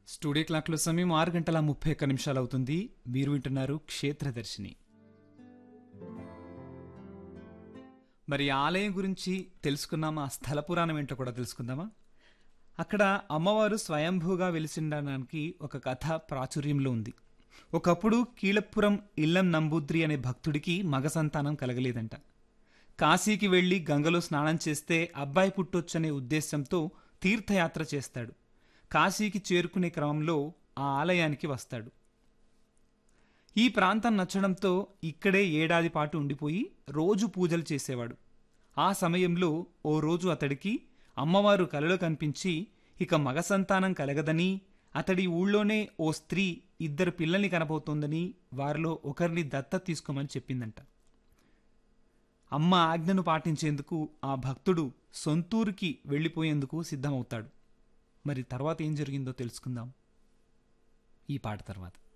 studio క్లాక్లో సమయం ఆరు గంటల ముప్పై ఒక్క నిమిషాలు అవుతుంది మీరు వింటున్నారు క్షేత్రదర్శిని మరి ఈ ఆలయం గురించి తెలుసుకున్నామా ఆ స్థల పురాణం ఏంటో కూడా తెలుసుకుందామా అక్కడ అమ్మవారు స్వయంభూగా వెలిసిండడానికి ఒక కథ ప్రాచుర్యంలో ఉంది ఒకప్పుడు కీళపురం ఇల్లం నంబూద్రి అనే భక్తుడికి మగ సంతానం కలగలేదంట కాశీకి వెళ్ళి గంగలో స్నానం చేస్తే అబ్బాయి పుట్టొచ్చనే ఉద్దేశంతో తీర్థయాత్ర చేస్తాడు కాశీకి చేరుకునే క్రమంలో ఆ ఆలయానికి వస్తాడు ఈ ప్రాంతం నచ్చడంతో ఇక్కడే ఏడాది పాటు ఉండిపోయి రోజు పూజలు చేసేవాడు ఆ సమయంలో ఓ రోజు అతడికి అమ్మవారు కలలో కనిపించి ఇక మగ సంతానం కలగదని అతడి ఊళ్ళోనే ఓ స్త్రీ ఇద్దరు పిల్లల్ని కనబోతోందని వారిలో ఒకరిని దత్త తీసుకోమని చెప్పిందంట అమ్మ ఆజ్ఞను పాటించేందుకు ఆ భక్తుడు సొంతూరుకి వెళ్ళిపోయేందుకు సిద్ధమవుతాడు మరి తర్వాత ఏం జరిగిందో తెలుసుకుందాం ఈ పాట తర్వాత